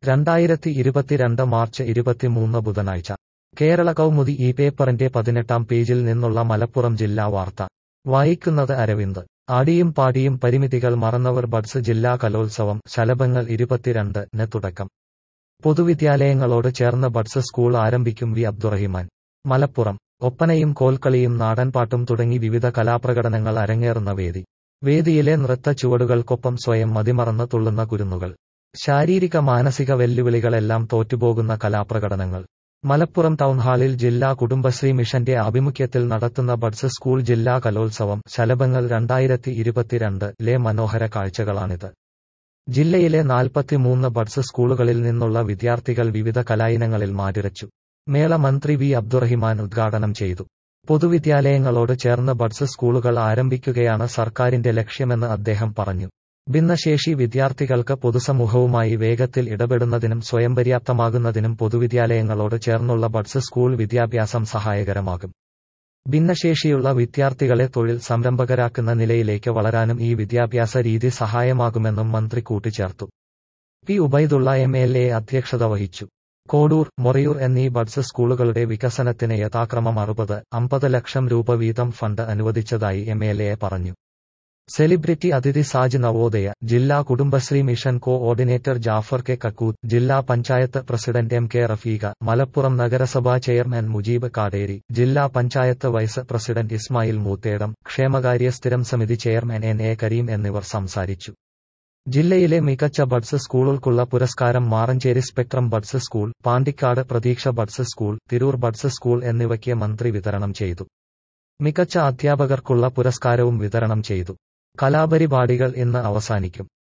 രണ്ടായിരത്തി ഇരുപത്തിരണ്ട് മാർച്ച് ഇരുപത്തിമൂന്ന് ബുധനാഴ്ച കേരള കൗമുദി ഈ പേപ്പറിന്റെ പതിനെട്ടാം പേജിൽ നിന്നുള്ള മലപ്പുറം ജില്ലാ വാർത്ത വായിക്കുന്നത് അരവിന്ദ് ആടിയും പാടിയും പരിമിതികൾ മറന്നവർ ബഡ്സ് ജില്ലാ കലോത്സവം ശലഭങ്ങൾ ഇരുപത്തിരണ്ട് ന് തുടക്കം പൊതുവിദ്യാലയങ്ങളോട് ചേർന്ന് ബഡ്സ് സ്കൂൾ ആരംഭിക്കും വി അബ്ദുറഹിമാൻ മലപ്പുറം ഒപ്പനയും കോൽക്കളിയും നാടൻപാട്ടും തുടങ്ങി വിവിധ കലാപ്രകടനങ്ങൾ അരങ്ങേറുന്ന വേദി വേദിയിലെ നൃത്ത ചുവടുകൾക്കൊപ്പം സ്വയം മതിമറന്ന് തുള്ളുന്ന കുരുന്നുകൾ ശാരീരിക മാനസിക വെല്ലുവിളികളെല്ലാം തോറ്റുപോകുന്ന കലാപ്രകടനങ്ങൾ മലപ്പുറം ടൗൺഹാളിൽ ജില്ലാ കുടുംബശ്രീ മിഷന്റെ ആഭിമുഖ്യത്തിൽ നടത്തുന്ന ബഡ്സ് സ്കൂൾ ജില്ലാ കലോത്സവം ശലഭങ്ങൾ രണ്ടായിരത്തി ഇരുപത്തിരണ്ട് ലെ മനോഹര കാഴ്ചകളാണിത് ജില്ലയിലെ നാൽപ്പത്തിമൂന്ന് ബഡ്സ് സ്കൂളുകളിൽ നിന്നുള്ള വിദ്യാർത്ഥികൾ വിവിധ കലായിനങ്ങളിൽ മാറ്റുരച്ചു മേള മന്ത്രി വി അബ്ദുറഹിമാൻ ഉദ്ഘാടനം ചെയ്തു പൊതുവിദ്യാലയങ്ങളോട് ചേർന്ന് ബഡ്സ് സ്കൂളുകൾ ആരംഭിക്കുകയാണ് സർക്കാരിന്റെ ലക്ഷ്യമെന്ന് അദ്ദേഹം പറഞ്ഞു ഭിന്നശേഷി വിദ്യാർത്ഥികൾക്ക് പൊതുസമൂഹവുമായി വേഗത്തിൽ ഇടപെടുന്നതിനും സ്വയം പര്യാപ്തമാകുന്നതിനും പൊതുവിദ്യാലയങ്ങളോട് ചേർന്നുള്ള ബഡ്സ് സ്കൂൾ വിദ്യാഭ്യാസം സഹായകരമാകും ഭിന്നശേഷിയുള്ള വിദ്യാർത്ഥികളെ തൊഴിൽ സംരംഭകരാക്കുന്ന നിലയിലേക്ക് വളരാനും ഈ വിദ്യാഭ്യാസ രീതി സഹായമാകുമെന്നും മന്ത്രി കൂട്ടിച്ചേർത്തു P Ubaidulla M L A അധ്യക്ഷത വഹിച്ചു കോഡൂർ മൊറയൂർ എന്നീ ബഡ്സ് സ്കൂളുകളുടെ വികസനത്തിന് യഥാക്രമം അറുപത് അമ്പത് ലക്ഷം രൂപ വീതം ഫണ്ട് അനുവദിച്ചതായി എം എൽ എ പറഞ്ഞു സെലിബ്രിറ്റി അതിഥി സാജ് നവോദയ ജില്ലാ Kudumbashree mission coordinator Jafar K Kakkoothu ജില്ലാ panchayat president M K Rafeeqa Malappuram നഗരസഭാ ചെയർമാൻ മുജീബ് കാടേരി ജില്ലാ പഞ്ചായത്ത് വൈസ് പ്രസിഡന്റ് ഇസ്മായിൽ മൂത്തേടം ക്ഷേമകാര്യ സ്ഥിരം സമിതി ചെയർമാൻ എൻ എ കരീം എന്നിവർ സംസാരിച്ചു ജില്ലയിലെ മികച്ച ബഡ്സ് സ്കൂളുകൾക്കുള്ള പുരസ്കാരം Maranchery spectrum buds school Pandikkad Pratheeksha buds school Tirur buds school എന്നിവയ്ക്ക് മന്ത്രി വിതരണം ചെയ്തു മികച്ച അധ്യാപകർക്കുള്ള പുരസ്കാരവും വിതരണം ചെയ്തു കലാപരിപാടികൾ ഇന്ന് അവസാനിക്കും